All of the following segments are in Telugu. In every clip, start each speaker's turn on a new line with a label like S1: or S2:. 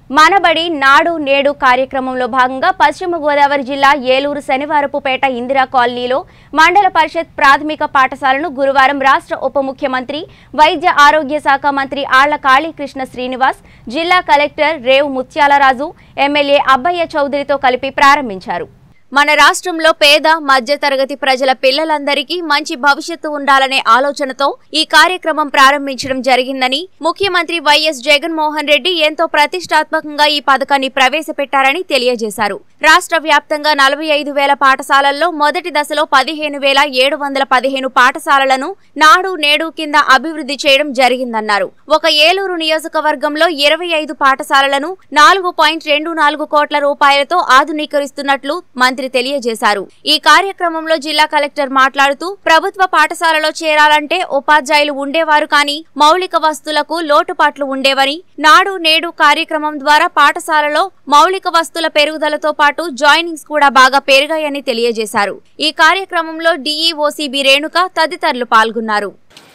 S1: మనబడి నాడు నేడు కార్యక్రమంలో భాగంగా పశ్చిమ గోదావరి జిల్లా ఏలూరు శనివారపుపేట ఇందిరా కాలనీలో మండల పరిషత్ ప్రాథమిక పాఠశాలను గురువారం రాష్ట్ర ఉప ముఖ్యమంత్రి వైద్య ఆరోగ్య శాఖ మంత్రి ఆళ్ల కాళీకృష్ణ శ్రీనివాస్ జిల్లా కలెక్టర్ రేవు ముత్యాలరాజు ఎమ్మెల్యే అబ్బయ్య చౌదరితో కలిపి ప్రారంభించారు మన రాష్ట్రంలో పేద మధ్యతరగతి ప్రజల పిల్లలందరికీ మంచి భవిష్యత్తు ఉండాలనే ఆలోచనతో ఈ కార్యక్రమం ప్రారంభించడం జరిగిందని ముఖ్యమంత్రి వైఎస్ జగన్మోహన్ రెడ్డి ఎంతో ప్రతిష్టాత్మకంగా ఈ పథకాన్ని ప్రవేశపెట్టారని తెలియజేశారు రాష్ట్ర వ్యాప్తంగా నలభై ఐదు వేల పాఠశాలల్లో మొదటి దశలో పదిహేను వేల ఏడు వందల పదిహేను పాఠశాలలను నాడు నేడు కింద అభివృద్ధి చేయడం జరిగిందన్నారు ఒక ఏలూరు నియోజకవర్గంలో ఇరవై ఐదు పాఠశాలలను నాలుగు పాయింట్ రెండు నాలుగు కోట్ల రూపాయలతో ఆధునీకరిస్తున్నట్లు మంత్రి తెలియజేశారు ఈ కార్యక్రమంలో జిల్లా కలెక్టర్ మాట్లాడుతూ ప్రభుత్వ పాఠశాలలో చేరాలంటే ఉపాధ్యాయులు ఉండేవారు కానీ మౌలిక వస్తువులకు లోటుపాట్లు ఉండేవని నాడు నేడు కార్యక్రమం ద్వారా పాఠశాలలో మౌలిక వస్తువుల పెరుగుదలతో పాటు జాయినింగ్స్ కూడా బాగా పెరిగాయని తెలియజేశారు ఈ కార్యక్రమంలో డీఈఓసీబీ రేణుక తదితరులు పాల్గొన్నారు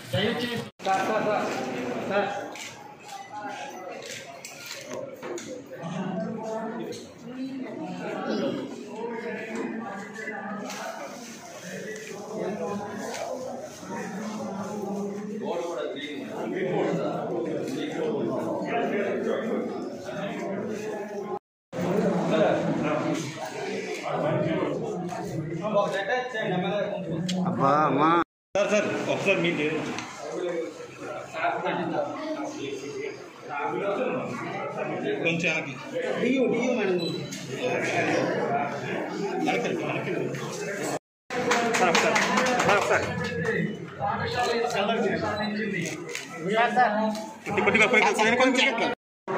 S2: అబ్బా అమ్మా
S3: సార్ సార్ ఒకసారి మీరు లేదు కొంచెం వెనక్కి
S2: డియు డియు మేడం
S3: వెనక్కి రండి, వెనక్కి రండి. సార్ ఒకసారి సార్ ఒకసారి కొద్దిగా కొద్దిగా కొద్దిగా కొద్దిగా కొద్దిగా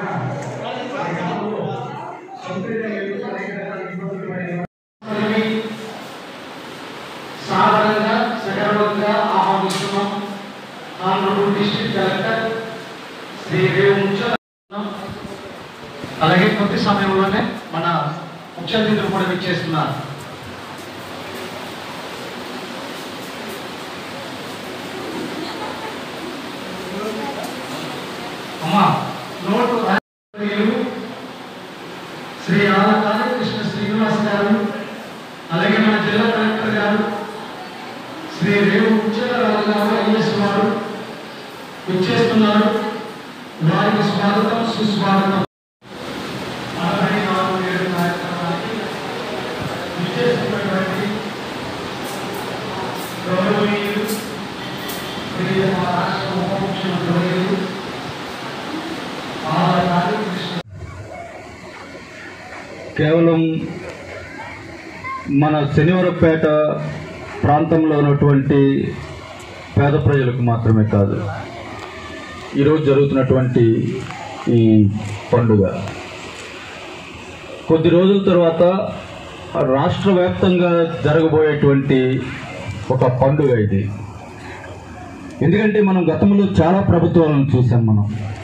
S4: సాధారణంగా సగర్వంగా ఆహ్వానిస్తున్నాం honourable district collector Shri Revu ముచ్చ అలాగే కొద్ది సమయంలోనే మన ముఖ్య అతిథులు కూడా విచ్చేస్తున్నారు అమ్మా నోటు అధికారులు శ్రీ ఆల కాళీకృష్ణ శ్రీనివాస్ గారు అలాగే మన జిల్లా కలెక్టర్ గారు శ్రీ రేవు ముత్యాలరాజు గారు ఐఎస్ వారు విచ్చేస్తున్నారు వారికి స్వాగతం సుస్వాగతం నలభై నాలుగు ఏడు కార్యక్రమానికి విచ్చేస్తున్నటువంటి గౌరవనీయులు శ్రీ మా రాష్ట్ర ఉప ముఖ్యమంత్రి వర్యులు ఆల కాళీకృష్ణ
S5: కేవలం మన శనివారపేట ప్రాంతంలో ఉన్నటువంటి పేద ప్రజలకు మాత్రమే కాదు ఈరోజు జరుగుతున్నటువంటి ఈ పండుగ కొద్ది రోజుల తర్వాత రాష్ట్ర వ్యాప్తంగా జరగబోయేటువంటి ఒక పండుగ ఇది ఎందుకంటే మనం గతంలో చాలా ప్రభుత్వాలను చూసాం మనం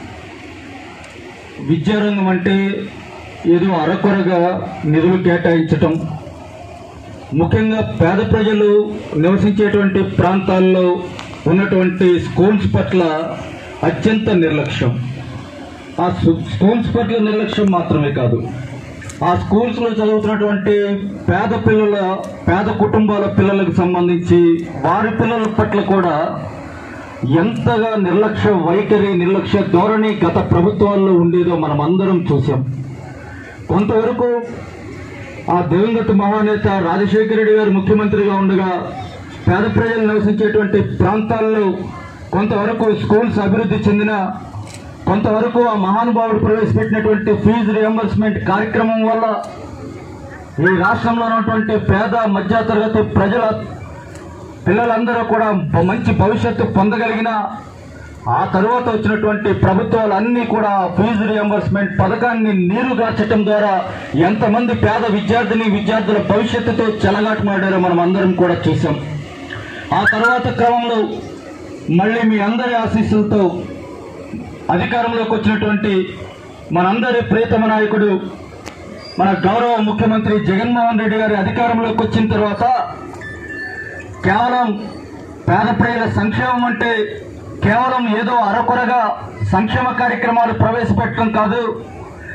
S5: విద్యారంగం అంటే ఏదో అరకొరగా నిధులు కేటాయించటం ముఖ్యంగా పేద ప్రజలు నివసించేటువంటి ప్రాంతాల్లో ఉన్నటువంటి స్కూల్స్ పట్ల అత్యంత నిర్లక్ష్యం ఆ సు- స్కూల్స్ పట్ల నిర్లక్ష్యం మాత్రమే కాదు ఆ స్కూల్స్లో చదువుతున్నటువంటి పేద పిల్లల పేద కుటుంబాల పిల్లలకు సంబంధించి వారి పిల్లల పట్ల కూడా ఎంతగా నిర్లక్ష్య వైఖరి నిర్లక్ష్య ధోరణి గత ప్రభుత్వాల్లో ఉండేదో మనం అందరం చూసాం కొంతవరకు ఆ దివంగత మహానేత రాజశేఖర రెడ్డి గారు ముఖ్యమంత్రిగా ఉండగా పేద ప్రజలు నివసించేటువంటి ప్రాంతాల్లో కొంతవరకు స్కూల్స్ అభివృద్ధి చెందిన కొంతవరకు ఆ మహానుభావుడు ప్రవేశపెట్టినటువంటి ఫీజు రియంబర్స్మెంట్ కార్యక్రమం వల్ల ఈ రాష్ట్రంలో ఉన్నటువంటి పేద మధ్యతరగతి ప్రజల పిల్లలందరూ కూడా బ- మంచి భవిష్యత్తు పొందగలిగిన ఆ తరువాత వచ్చినటువంటి ప్రభుత్వాలు అన్నీ కూడా ఫీజు రియంబర్స్మెంట్ పథకాన్ని నీరుగార్చడం ద్వారా ఎంతమంది పేద విద్యార్థిని విద్యార్థుల భవిష్యత్తుతో చెలగాటమాడారో మనం అందరం కూడా చూసాం ఆ తర్వాత క్రమంలో మళ్ళీ మీ అందరి ఆశీస్సులతో అధికారంలోకి వచ్చినటువంటి మనందరి ప్రియతమ నాయకుడు మన గౌరవ ముఖ్యమంత్రి జగన్మోహన్ రెడ్డి గారి అధికారంలోకి వచ్చిన తర్వాత కేవలం పేద ప్రజల సంక్షేమం అంటే కేవలం ఏదో అరకొరగా సంక్షేమ కార్యక్రమాలు ప్రవేశపెట్టడం కాదు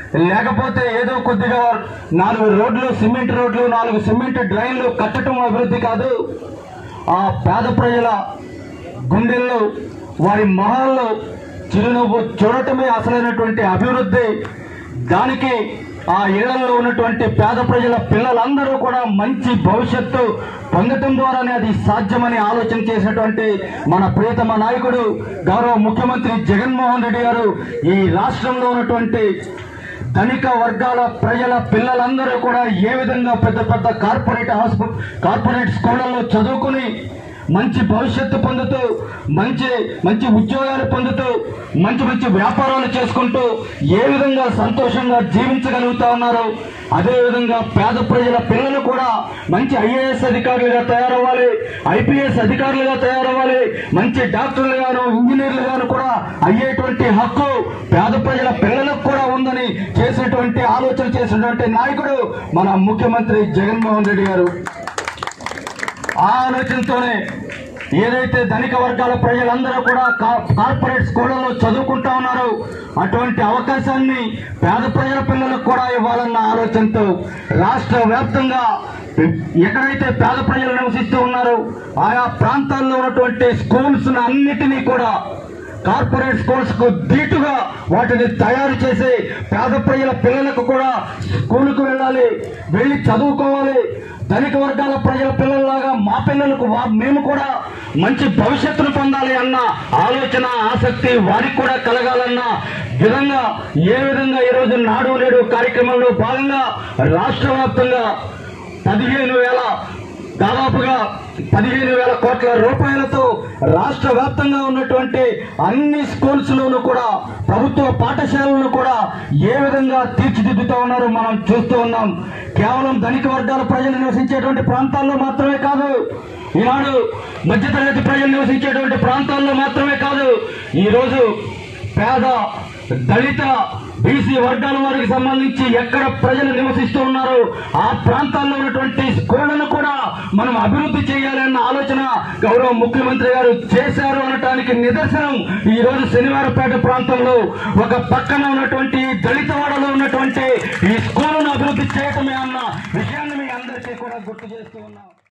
S5: లేకపోతే ఏదో కొద్దిగా నాలుగు రోడ్లు సిమెంట్ రోడ్లు నాలుగు సిమెంట్ డ్రైన్లు కట్టడం అభివృద్ధి కాదు ఆ పేద ప్రజల గుండెల్లో వారి మొహాల్లో చిరునవ్వు చూడటమే అసలైనటువంటి అభివృద్ధి దానికి ఆ ఇళ్లలో ఉన్నటువంటి పేద ప్రజల పిల్లలందరూ కూడా మంచి భవిష్యత్తు పొందటం ద్వారానే అది సాధ్యమని ఆలోచన చేసినటువంటి మన ప్రియతమ నాయకుడు గౌరవ ముఖ్యమంత్రి జగన్మోహన్ రెడ్డి గారు ఈ రాష్ట్రంలో ఉన్నటువంటి ధనిక వర్గాల ప్రజల పిల్లలందరూ కూడా ఏ విధంగా పెద్ద పెద్ద కార్పొరేట్ హాస్పిటల్ కార్పొరేట్ స్కూళ్ళల్లో చదువుకుని మంచి భవిష్యత్తు పొందుతూ మంచి మంచి ఉద్యోగాలు పొందుతూ మంచి మంచి వ్యాపారాలు చేసుకుంటూ ఏ విధంగా సంతోషంగా జీవించగలుగుతా ఉన్నారు అదే విధంగా పేద ప్రజల పిల్లలు కూడా మంచి ఐఏఎస్ అధికారులుగా తయారవ్వాలి ఐపీఎస్ అధికారులుగా తయారవ్వాలి మంచి డాక్టర్లుగాను ఇంజనీర్లుగాను కూడా అయ్యేటువంటి హక్కు పేద ప్రజల పిల్లలకు కూడా ఉందని చేసినటువంటి ఆలోచన చేసినటువంటి నాయకుడు మన ముఖ్యమంత్రి జగన్మోహన్ రెడ్డి గారు ఆ ఆలోచనతోనే ఏదైతే ధనిక వర్గాల ప్రజలందరూ కూడా కా- కార్పొరేట్ స్కూళ్ళలో చదువుకుంటా ఉన్నారు అటువంటి అవకాశాన్ని పేద ప్రజల పిల్లలకు కూడా ఇవ్వాలన్న ఆలోచనతో రాష్ట్ర వ్యాప్తంగా ఎక్కడైతే పేద ప్రజలు నివసిస్తూ ఉన్నారో ఆయా ప్రాంతాల్లో ఉన్నటువంటి స్కూల్స్ అన్నిటినీ కూడా కార్పొరేట్ స్కూల్స్ కు ధీటుగా వాటిని తయారు చేసి పేద ప్రజల పిల్లలకు కూడా స్కూలుకు వెళ్ళాలి వెళ్ళి చదువుకోవాలి ధనిక వర్గాల ప్రజల పిల్లల్లాగా మా పిల్లలకు వా- మేము కూడా మంచి భవిష్యత్తును పొందాలి అన్న ఆలోచన ఆసక్తి వారికి కూడా కలగాలన్న విధంగా ఏ విధంగా ఈరోజు నాడు నేడు కార్యక్రమంలో భాగంగా రాష్ట్ర వ్యాప్తంగా పదిహేను వేల దాదాపుగా పదిహేను వేల కోట్ల రూపాయలతో రాష్ట్ర వ్యాప్తంగా ఉన్నటువంటి అన్ని స్కూల్స్ లోనూ కూడా ప్రభుత్వ పాఠశాలలను కూడా ఏ విధంగా తీర్చిదిద్దుతూ ఉన్నారో మనం చూస్తూ ఉన్నాం కేవలం ధనిక వర్గాల ప్రజలు నివసించేటువంటి ప్రాంతాల్లో మాత్రమే కాదు ఈనాడు మధ్యతరగతి ప్రజలు నివసించేటువంటి ప్రాంతాల్లో మాత్రమే కాదు ఈరోజు పేద దళిత బీసీ వర్గాల వారికి సంబంధించి ఎక్కడ ప్రజలు నివసిస్తూ ఉన్నారో ఆ ప్రాంతాల్లో ఉన్నటువంటి స్కూళ్లను కూడా మనం అభివృద్ధి చేయాలన్న ఆలోచన గౌరవ ముఖ్యమంత్రి గారు చేశారు అనటానికి నిదర్శనం ఈ రోజు శనివారపేట ప్రాంతంలో ఒక పక్కన ఉన్నటువంటి దళితవాడలో ఉన్నటువంటి ఈ స్కూలును అభివృద్ధి చేయటమే అన్న